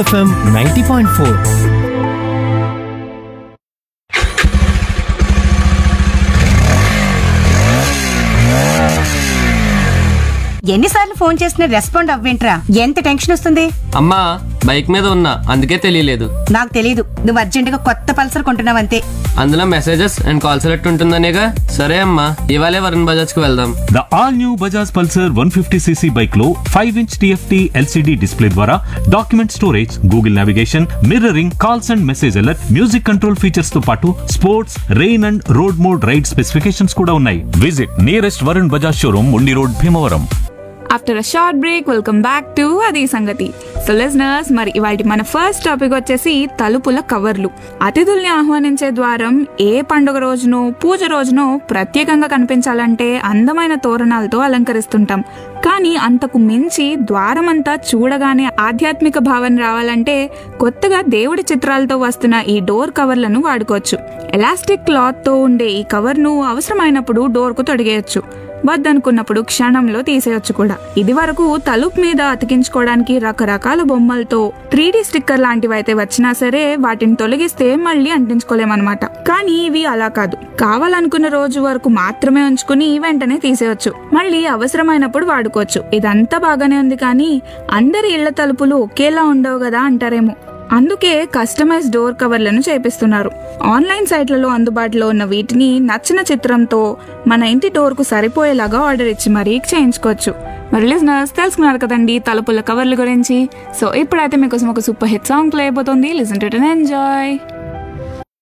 FM ninety point four ఎన్నిసార్లు phone చేసినా respond అవ్వేంట్రా ఎంత టెన్షన్ వస్తుంది అమ్మా బైక్ మీద ఉన్నా అందుకే తెలియలేదు నాకు తెలీదు నువ్వు అర్జెంటుగా కొత్త పల్సర్ కొంటున్నావంతే అందులో మెసేజెస్ అండ్ కాల్ సెలెక్ట్ ఉంటుందనేగా సరే అమ్మా ఇవాళే వరుణ్ బజాజ్కి వెళ్దాం the all new Bajaj Pulsar one fifty CC bike లో five inch TFT LCD display ద్వారా document storage Google navigation mirroring calls and message alert music control features తో పాటు sports rain and road mode ride specifications కూడా ఉన్నాయి visit nearest Varun Bajaj showroom Undi road Bhimavaram after a short break welcome back to అది సంగతి so listeners మరి ఇవాటి మన first topic వచ్చేసి తలుపుల కవర్లు అతిథుల్ని ఆహ్వానించే ద్వారం ఏ పండుగ రోజునో పూజ రోజునో ప్రత్యేకంగా కనిపించాలంటే అందమైన తోరణాలతో అలంకరిస్తుంటాం కానీ అంతకు మించి ద్వారమంతా చూడగానే ఆధ్యాత్మిక భావన రావాలంటే కొత్తగా దేవుడి చిత్రాలతో వస్తున్న ఈ డోర్ కవర్లను వాడుకోవచ్చు ఎలాస్టిక్ క్లాత్ తో ఉండే ఈ కవర్ను అవసరమైనప్పుడు డోర్కు తొడిగేయచ్చు వద్దనుకున్నప్పుడు క్షణంలో తీసేయొచ్చు కూడా ఇది వరకు తలుపు మీద అతికించుకోవడానికి రకరకాల బొమ్మలతో త్రీ స్టిక్కర్ లాంటివి అయితే వచ్చినా సరే వాటిని తొలగిస్తే మళ్ళీ అంటించుకోలేమన్నమాట కానీ ఇవి అలా కాదు కావాలనుకున్న రోజు వరకు మాత్రమే ఉంచుకుని వెంటనే తీసేయొచ్చు మళ్ళీ అవసరమైనప్పుడు వాడుకోవచ్చు ఇదంతా బాగానే ఉంది కానీ అందరి ఇళ్ల తలుపులు ఒకేలా ఉండవు కదా అంటారేమో అందుకే కస్టమైజ్ డోర్ కవర్లను చేపిస్తున్నారు ఆన్లైన్ సైట్లలో అందుబాటులో ఉన్న వీటిని నచ్చిన చిత్రంతో మన ఇంటి డోర్కు సరిపోయేలాగా ఆర్డర్ ఇచ్చి మరీ చేయించుకోవచ్చు మరి లిజనర్స్ తెలుసుకున్నారు కదండి తలుపుల కవర్ల గురించి సో ఇప్పుడైతే మీకోసం ఒక సూపర్ హిట్ సాంగ్ ప్లే అయిపోతుంది లిసన్ టు ఎంజాయ్